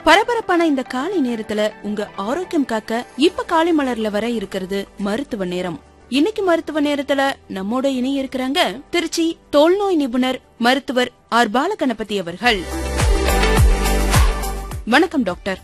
பரபரப்பான இந்த காலை நேரத்துல உங்க ஆரோக்கியம் காக்க இப்ப காலை மலர்ல வர இருக்கிறது மருத்துவ நேரம் இன்னைக்கு மருத்துவ நேரத்துல நம்மோட இணைய இருக்கிறாங்க திருச்சி தோல்நோய் நிபுணர் மருத்துவர் ஆர் பாலகணபதி அவர்கள் வணக்கம் டாக்டர்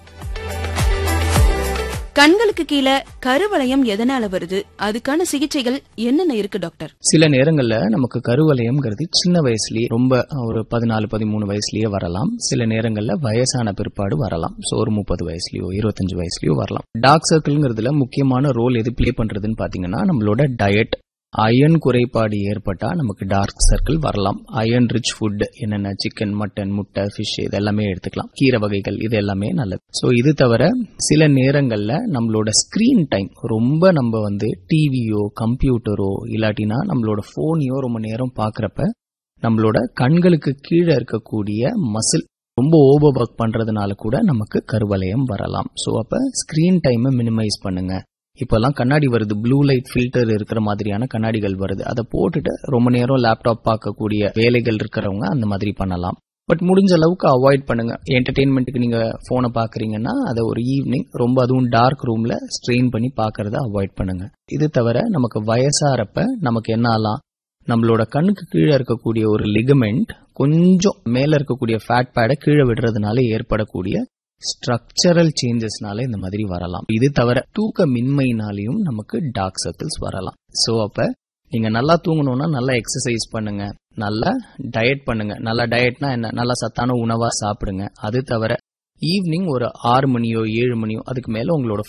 கண்களுக்கு கீழே கருவளையம் எதனால வருது அதுக்கான சிகிச்சைகள் என்னென்ன இருக்கு டாக்டர் சில நேரங்கள்ல நமக்கு கருவலயம்ங்கிறது சின்ன வயசுலயே ரொம்ப ஒரு பதினாலு பதிமூணு வயசுலயே வரலாம் சில நேரங்கள்ல வயசான பிற்பாடு வரலாம் ஸோ ஒரு முப்பது வயசுலயோ இருபத்தஞ்சு வயசுலயோ வரலாம் டார்க் சர்க்கிள்ங்கிறதுல முக்கியமான ரோல் எது ப்ளே பண்றதுன்னு பாத்தீங்கன்னா நம்மளோட டயட் அயன் குறைபாடு ஏற்பட்டா நமக்கு டார்க் சர்க்கிள் வரலாம் அயன் ரிச் ஃபுட் என்னென்ன சிக்கன் மட்டன் முட்டை ஃபிஷ் இது எல்லாமே எடுத்துக்கலாம் கீரை வகைகள் இது எல்லாமே நல்லது ஸோ இது தவிர சில நேரங்கள்ல நம்மளோட ஸ்கிரீன் டைம் ரொம்ப நம்ம வந்து டிவியோ கம்ப்யூட்டரோ இல்லாட்டினா நம்மளோட போனையோ ரொம்ப நேரம் பார்க்கறப்ப நம்மளோட கண்களுக்கு கீழே இருக்கக்கூடிய மசில் ரொம்ப ஓவர் ஒர்க் பண்றதுனால கூட நமக்கு கருவலயம் வரலாம் ஸோ அப்ப ஸ்கிரீன் டைமை மினிமைஸ் பண்ணுங்க இப்பெல்லாம் கண்ணாடி வருது ப்ளூ லைட் ஃபில்டர் இருக்கிற மாதிரியான கண்ணாடிகள் வருது அதை போட்டுட்டு ரொம்ப நேரம் லேப்டாப் பார்க்கக்கூடிய வேலைகள் இருக்கிறவங்க அந்த மாதிரி பண்ணலாம் பட் முடிஞ்ச அளவுக்கு அவாய்ட் பண்ணுங்க என்டர்டெயின்மெண்ட்டுக்கு நீங்க போனை பாக்குறீங்கன்னா அதை ஒரு ஈவினிங் ரொம்ப அதுவும் டார்க் ரூம்ல ஸ்ட்ரெயின் பண்ணி பாக்குறத அவாய்ட் பண்ணுங்க இது தவிர நமக்கு வயசாறப்ப நமக்கு என்ன ஆகலாம் நம்மளோட கண்ணுக்கு கீழே இருக்கக்கூடிய ஒரு லிகமெண்ட் கொஞ்சம் மேல இருக்கக்கூடிய ஃபேட் பேடை கீழே விடுறதுனால ஏற்படக்கூடிய ஸ்ட்ரக்சரல் சேஞ்சஸ்னால இந்த மாதிரி வரலாம் இது தவிர தூக்க மின்மையினாலையும் நமக்கு டார்க் சர்க்கிள்ஸ் வரலாம் சோ அப்ப நீங்க நல்லா தூங்கணும்னா நல்லா எக்ஸசைஸ் பண்ணுங்க நல்லா டயட் பண்ணுங்க நல்லா டயட்னா என்ன நல்லா சத்தான உணவா சாப்பிடுங்க அது தவிர ஈவினிங் ஒரு ஆறு மணியோ ஏழு மணியோ அதுக்கு மேல உங்களோட